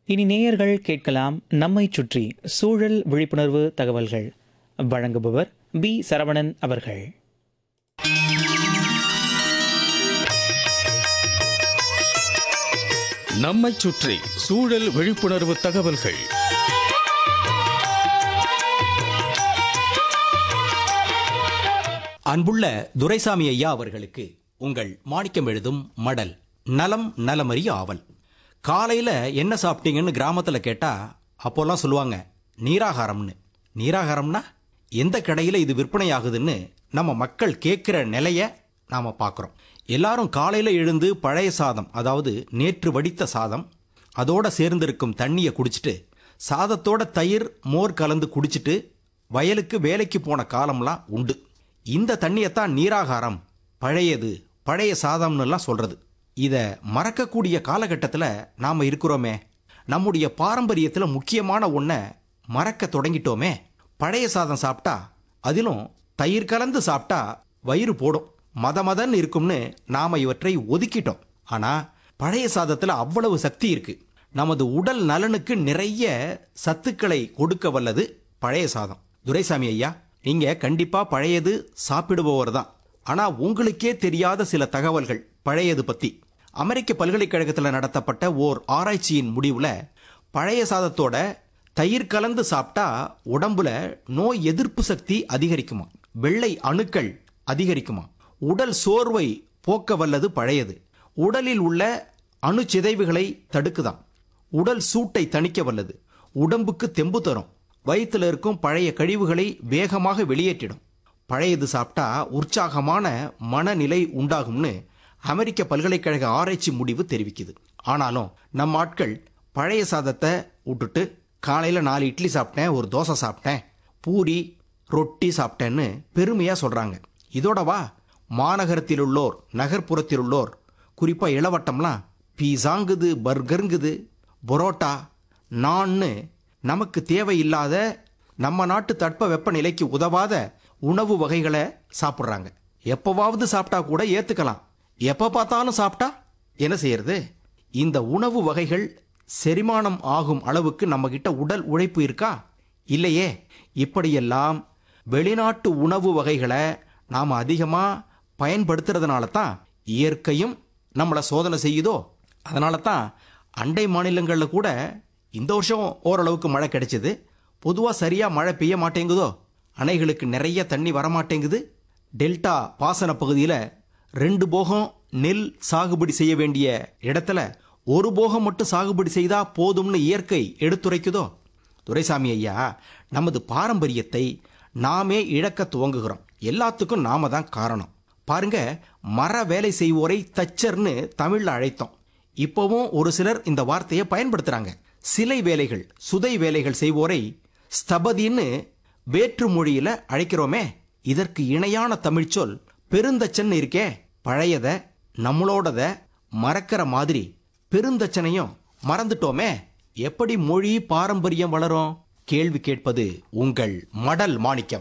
இனி நேயர்கள் கேட்கலாம் நம்மை சுற்றி சூழல் விழிப்புணர்வு தகவல்கள் வழங்குபவர் பி சரவணன் அவர்கள் நம்மைச் சுற்றி சூழல் விழிப்புணர்வு தகவல்கள் அன்புள்ள துரைசாமி ஐயா அவர்களுக்கு உங்கள் மாணிக்கம் எழுதும் மடல் நலம் நலமறிய ஆவல் காலையில் என்ன சாப்பிட்டீங்கன்னு கிராமத்தில் கேட்டால் அப்போல்லாம் சொல்லுவாங்க நீராகாரம்னு நீராகாரம்னா எந்த கடையில் இது விற்பனையாகுதுன்னு நம்ம மக்கள் கேட்குற நிலைய நாம் பார்க்குறோம் எல்லாரும் காலையில் எழுந்து பழைய சாதம் அதாவது நேற்று வடித்த சாதம் அதோட சேர்ந்திருக்கும் தண்ணியை குடிச்சிட்டு சாதத்தோட தயிர் மோர் கலந்து குடிச்சிட்டு வயலுக்கு வேலைக்கு போன காலம்லாம் உண்டு இந்த தண்ணியைத்தான் நீராகாரம் பழையது பழைய சாதம்னுலாம் சொல்றது இதை மறக்கக்கூடிய காலகட்டத்தில் நாம் இருக்கிறோமே நம்முடைய பாரம்பரியத்தில் முக்கியமான ஒன்றை மறக்க தொடங்கிட்டோமே பழைய சாதம் சாப்பிட்டா அதிலும் தயிர் கலந்து சாப்பிட்டா வயிறு போடும் மத மதன்னு இருக்கும்னு நாம இவற்றை ஒதுக்கிட்டோம் ஆனா பழைய சாதத்துல அவ்வளவு சக்தி இருக்கு நமது உடல் நலனுக்கு நிறைய சத்துக்களை கொடுக்க வல்லது பழைய சாதம் துரைசாமி ஐயா நீங்க கண்டிப்பா பழையது சாப்பிடுபவர் தான் ஆனா உங்களுக்கே தெரியாத சில தகவல்கள் பழையது பத்தி அமெரிக்க பல்கலைக்கழகத்தில் நடத்தப்பட்ட ஓர் ஆராய்ச்சியின் முடிவுல பழைய சாதத்தோட தயிர் கலந்து சாப்பிட்டா உடம்புல நோய் எதிர்ப்பு சக்தி அதிகரிக்குமா வெள்ளை அணுக்கள் அதிகரிக்குமா உடல் சோர்வை போக்க வல்லது பழையது உடலில் உள்ள அணுச்சிதைவுகளை தடுக்குதாம் உடல் சூட்டை தணிக்க வல்லது உடம்புக்கு தெம்பு தரும் வயிற்றுல இருக்கும் பழைய கழிவுகளை வேகமாக வெளியேற்றிடும் பழையது சாப்பிட்டா உற்சாகமான மனநிலை உண்டாகும்னு அமெரிக்க பல்கலைக்கழக ஆராய்ச்சி முடிவு தெரிவிக்குது ஆனாலும் நம்ம ஆட்கள் பழைய சாதத்தை விட்டுட்டு காலையில் நாலு இட்லி சாப்பிட்டேன் ஒரு தோசை சாப்பிட்டேன் பூரி ரொட்டி சாப்பிட்டேன்னு பெருமையாக சொல்கிறாங்க இதோடவா மாநகரத்தில் உள்ளோர் நகர்ப்புறத்தில் உள்ளோர் குறிப்பாக இளவட்டம்லாம் பீஸாங்குது பர்கருங்குது பரோட்டா நான்னு நமக்கு தேவையில்லாத நம்ம நாட்டு தட்ப வெப்பநிலைக்கு உதவாத உணவு வகைகளை சாப்பிட்றாங்க எப்போவாவது சாப்பிட்டா கூட ஏற்றுக்கலாம் எப்போ பார்த்தாலும் சாப்பிட்டா என்ன செய்யறது இந்த உணவு வகைகள் செரிமானம் ஆகும் அளவுக்கு நம்மகிட்ட உடல் உழைப்பு இருக்கா இல்லையே இப்படியெல்லாம் வெளிநாட்டு உணவு வகைகளை நாம் அதிகமாக பயன்படுத்துறதுனால தான் இயற்கையும் நம்மளை சோதனை செய்யுதோ அதனால தான் அண்டை மாநிலங்களில் கூட இந்த வருஷம் ஓரளவுக்கு மழை கிடைச்சது பொதுவாக சரியாக மழை பெய்ய மாட்டேங்குதோ அணைகளுக்கு நிறைய தண்ணி வரமாட்டேங்குது டெல்டா பாசன பகுதியில் ரெண்டு போகம் நெல் சாகுபடி செய்ய வேண்டிய இடத்துல ஒரு போகம் மட்டும் சாகுபடி செய்தா போதும்னு இயற்கை எடுத்துரைக்குதோ துரைசாமி ஐயா நமது பாரம்பரியத்தை நாமே இழக்க துவங்குகிறோம் எல்லாத்துக்கும் நாம தான் காரணம் பாருங்க மர வேலை செய்வோரை தச்சர்னு தமிழ்ல அழைத்தோம் இப்போவும் ஒரு சிலர் இந்த வார்த்தையை பயன்படுத்துறாங்க சிலை வேலைகள் சுதை வேலைகள் செய்வோரை ஸ்தபதின்னு வேற்று மொழியில அழைக்கிறோமே இதற்கு இணையான தமிழ் சொல் பெருந்தச்சன் இருக்கே பழையத நம்மளோடத மறக்கிற மாதிரி பெருந்தச்சனையும் மறந்துட்டோமே எப்படி மொழி பாரம்பரியம் வளரும் கேள்வி கேட்பது உங்கள் மடல் மாணிக்கம்